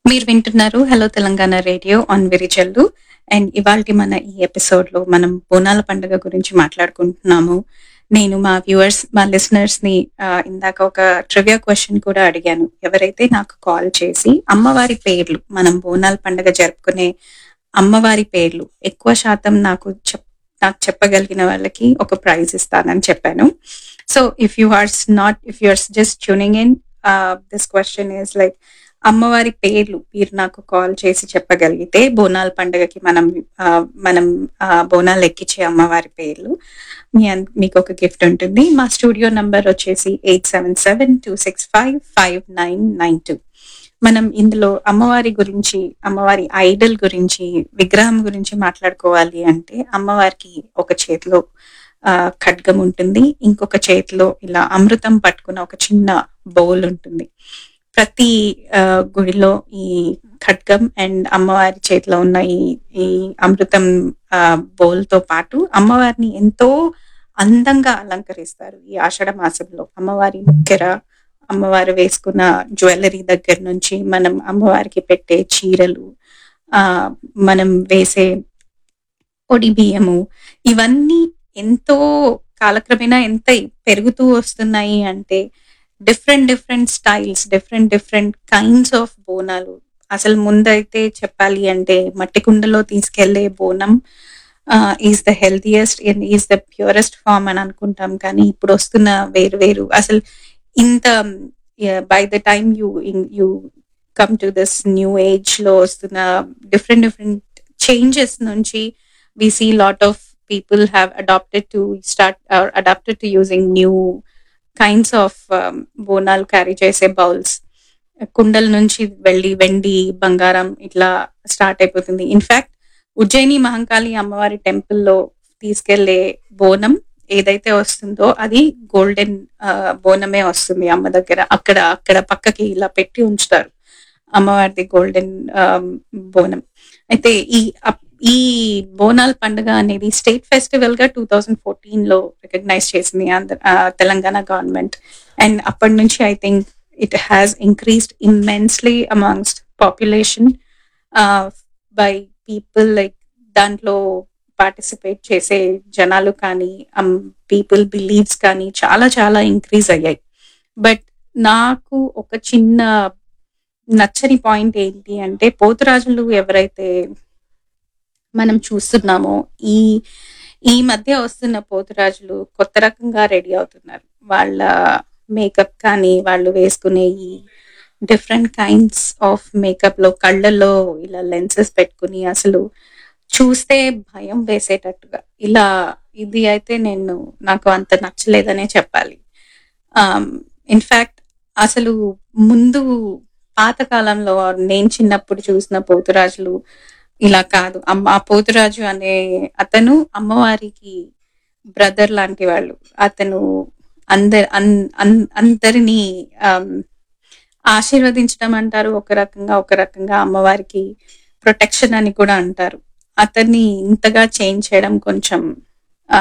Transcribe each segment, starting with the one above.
మీరు వింటున్నారు hello Telangana radio on Virijallu and ఇవాల్టి మన ఈ ఎపిసోడ్ లో మనం బోనాల పండుగ గురించి మాట్లాడుకుంటున్నాము నేను మా వ్యూవర్స్ మా లిసనర్స్ ని ఆ, ఇందాక ఒక ట్రివియా క్వశ్చన్ కూడా అడిగాను ఎవరైతే నాకు కాల్ చేసి అమ్మవారి పేర్లు మనం బోనాల పండుగ జరుపుకునే అమ్మవారి పేర్లు ఎక్కువ శాతం నాకు చెప్ నాకు చెప్పగలిగిన వాళ్ళకి ఒక ప్రైజ్ ఇస్తానని చెప్పాను so if you are not if you are just tuning in this question is like అమ్మవారి పేర్లు మీరు నాకు కాల్ చేసి చెప్పగలిగితే బోనాల పండుగకి మనం ఆ, మనం ఆ, బోనాలు ఎక్కించే అమ్మవారి పేర్లు మీ అన్- మీకు ఒక గిఫ్ట్ ఉంటుంది మా స్టూడియో నంబర్ వచ్చేసి eight seven seven two six five five nine nine two మనం ఇందులో అమ్మవారి గురించి అమ్మవారి ఐడల్ గురించి విగ్రహం గురించి మాట్లాడుకోవాలి అంటే అమ్మవారికి ఒక చేతిలో ఆ, ఖడ్గం ఉంటుంది ఇంకొక చేతిలో ఇలా అమృతం పట్టుకున్న ఒక చిన్న బౌల్ ఉంటుంది ప్రతి ఆ, గుడిలో ఈ ఖడ్గం అండ్ అమ్మవారి చేతిలో ఉన్న ఈ ఈ అమృతం బౌల్ తో పాటు అమ్మవారిని ఎంతో అందంగా అలంకరిస్తారు ఈ ఆషాఢ మాసంలో అమ్మవారి ముక్కెర అమ్మవారు వేసుకున్న జ్యువెలరీ దగ్గర నుంచి మనం అమ్మవారికి పెట్టే చీరలు ఆ మనం వేసే పొడి బియ్యము ఇవన్నీ ఎంతో కాలక్రమేణా ఎంత పెరుగుతూ వస్తున్నాయి అంటే different different styles different different kinds of Bonalu అసలు ముందైతే చెప్పాలి అంటే మట్టి కుండలో తీసుకెళ్లే bonam is the healthiest and is the purest form అని అనుకుంటాం కానీ ఇప్పుడు వస్తున్న వేరు వేరు అసలు ఇంత by the time you you come to this new age లో వస్తున్న డిఫరెంట్ డిఫరెంట్ చేంజెస్ నుంచి we see lot of people have adopted to start or adapted to using new kinds of um, Bonalu carry చేసే bowls కుండల నుంచి వెళ్ళి వెండి బంగారం ఇట్లా స్టార్ట్ అయిపోతుంది ఇన్ఫాక్ట్ ఉజ్జయిని మహంకాళి అమ్మవారి టెంపుల్లో తీసుకెళ్లే బోనం ఏదైతే వస్తుందో అది గోల్డెన్ బోనమే వస్తుంది అమ్మ దగ్గర అక్కడ అక్కడ పక్కకి ఇలా పెట్టి ఉంచుతారు అమ్మవారిది గోల్డెన్ బోనం అయితే ఈ అప్- ఈ బోనాల్ పండుగ అనేది స్టేట్ ఫెస్టివల్ గా టూ థౌజండ్ ఫోర్టీన్ లో రికగ్నైజ్ చేసింది ఆంధ్ర ఆ, తెలంగాణ గవర్నమెంట్ అండ్ అప్పటి నుంచి I think it has increased immensely amongst population by people like దాంట్లో పార్టిసిపేట్ చేసే జనాలు కానీ పీపుల్ బిలీవ్స్ కానీ చాలా చాలా ఇంక్రీజ్ అయ్యాయి బట్ నాకు ఒక చిన్న నచ్చని పాయింట్ ఏంటి అంటే పోతురాజులు ఎవరైతే మనం చూస్తున్నామో ఈ ఈ మధ్య వస్తున్న పోతురాజులు కొత్త రకంగా రెడీ అవుతున్నారు వాళ్ళ మేకప్ కానీ వాళ్ళు వేసుకునే ఈ డిఫరెంట్ కైండ్స్ ఆఫ్ మేకప్ లో కళ్ళల్లో ఇలా లెన్సెస్ పెట్టుకుని అసలు చూస్తే భయం వేసేటట్టుగా ఇలా ఇది అయితే నేను నాకు అంత నచ్చలేదనే చెప్పాలి ఇన్ఫాక్ట్ అసలు ముందు పాతకాలంలో నేను చిన్నప్పుడు చూసిన పోతురాజులు ఇలా కాదు అమ్మ ఆ పోతురాజు అనే అతను అమ్మవారికి బ్రదర్ లాంటి వాళ్ళు అతను అందరి అన్- అన్- అందరినీ ఆమ్, ఆశీర్వదించడం అంటారు ఒక రకంగా ఒక రకంగా అమ్మవారికి ప్రొటెక్షన్ అని కూడా అంటారు అతన్ని ఇంతగా చేంజ్ చేయడం కొంచెం ఆ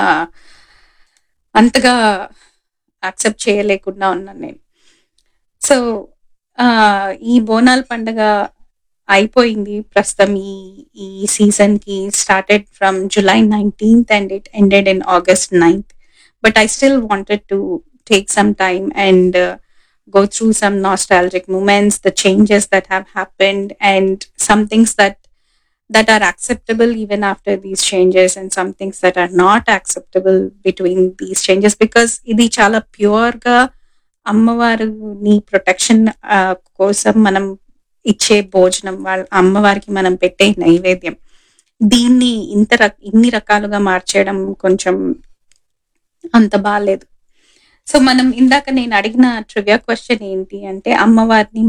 అంతగా యాక్సెప్ట్ చేయలేకుండా ఉన్నాను నేను సో ఆ ఈ బోనాల పండుగ అయిపోయింది ప్రస్తుతం ఈ ఈ సీజన్ కి started from July nineteenth and it ended in August ninth but I still wanted to take some time and go through some nostalgic moments the changes that have happened and some things that that are acceptable even after these changes and some things that are not acceptable between these changes because ఇది చాలా pure గా అమ్మవారిని protection కోసం మనం ఇచ్చే భోజనం వాళ్ళ అమ్మవారికి మనం పెట్టే నైవేద్యం దీన్ని ఇంత రక- ఇన్ని రకాలుగా మార్చేయడం కొంచెం అంత బాగాలేదు సో మనం ఇందాక నేను అడిగిన ట్రివియా క్వశ్చన్ ఏంటి అంటే అమ్మవారిని